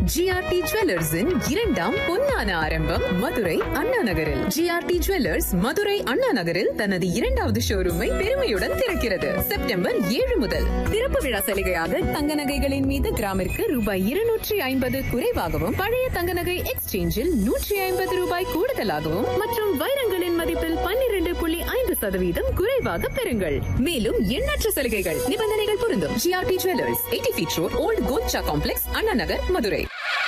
GRT ஜுவல்லர்ஸின் இரண்டாம் பொன்னான ஆரம்பம் மதுரை அண்ணா நகரில் ஜிஆர்டி ஜுவல்லர்ஸ் மதுரை அண்ணா நகரில் தனது இரண்டாவது ஷோரூமை பெருமையுடன் திறக்கிறது செப்டம்பர் ஏழு முதல் திறப்பு விழா சலுகையாக தங்க நகைகளின் மீது கிராமிற்கு ரூபாய் இருநூற்றி ஐம்பது குறைவாகவும் பழைய தங்க நகை எக்ஸ்சேஞ்சில் நூற்றி ஐம்பது ரூபாய் கூடுதலாகவும் மற்றும் வைரங்களின் மதிப்பில் பன்னிரண்டு புள்ளி ஐந்து சதவீதம் குறைவாக பெறுங்கள் மேலும் எண்ணற்ற சலுகைகள் நிபந்தனைகள் பொருந்தும் GRT jewellers eighty feet road old Kocha complex Anna Nagar Madurai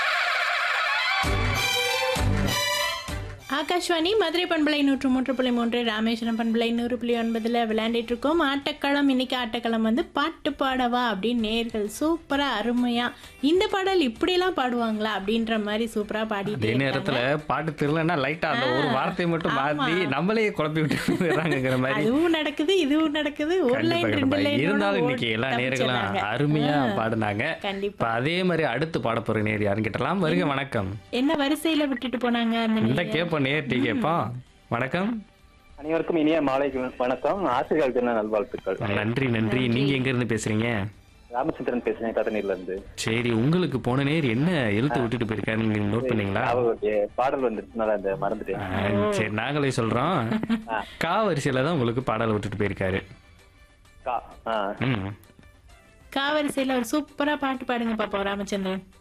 Akashvani Madurai பண்பலை நூற்று மூன்று புள்ளி மூன்று ராமேஸ்வரம் பண்பலை நூறு புள்ளி ஒன்பதுல விளையாண்டுட்டு இருக்கோம் ஆட்டக்களம் இன்னைக்கு ஆட்டக்களம் வந்து பாட்டு பாடவா அப்படின்னு நேர்கள் சூப்பரா அருமையா இந்த பாடல் இப்படியெல்லாம் பாடுவாங்களா அப்படின்ற மாதிரி சூப்பரா பாடிட்டு அதே நேரத்துல பாட்டு தெரியலன்னா லைட்டா அந்த ஒரு வார்த்தையை மட்டும் மாத்தி நம்மளே குழப்பி விட்டு போயிடுறாங்கிற மாதிரி அதுவும் நடக்குது இதுவும் நடக்குது ஒரு கண்டிப்பா, லைன் ரெண்டு கண்டிப்பா. லைன் இருந்தாலும் இன்னைக்கு எல்லா நேர்களும் அருமையா பாடுனாங்க கண்டிப்பா இப்ப அதே மாதிரி அடுத்து பாட போற நேர் யாருன்னு கேட்டலாம் வருக வணக்கம் என்ன வரிசையில விட்டுட்டு போனாங்க அந்த இந்த நேயர்? கேப்போம் நேர் டீ கேப்போம் வணக்கம் அனைவருக்கும் இனிய மாலை வணக்கம் ஆசிரியர்கள் தின நல்வாழ்த்துக்கள் நன்றி நன்றி நீங்க எங்க இருந்து பேசுறீங்க ராமச்சந்திரன் பேசுறேன் கதனில இருந்து சரி உங்களுக்கு போன நேர் என்ன எழுத்து விட்டுட்டு போயிருக்காருன்னு நீங்க நோட் பண்ணீங்களா அவருடைய பாடல் வந்துருச்சுனால அந்த மறந்துட்டேன் ஆ, சரி நாங்களே சொல்றோம் கா வரிசையில தான் உங்களுக்கு பாடல் விட்டுட்டு போயிருக்காரு கா ஆ ம் காவரிசையில ஒரு சூப்பரா பாட்டு பாடுங்க பாப்போம் ராமச்சந்திரன்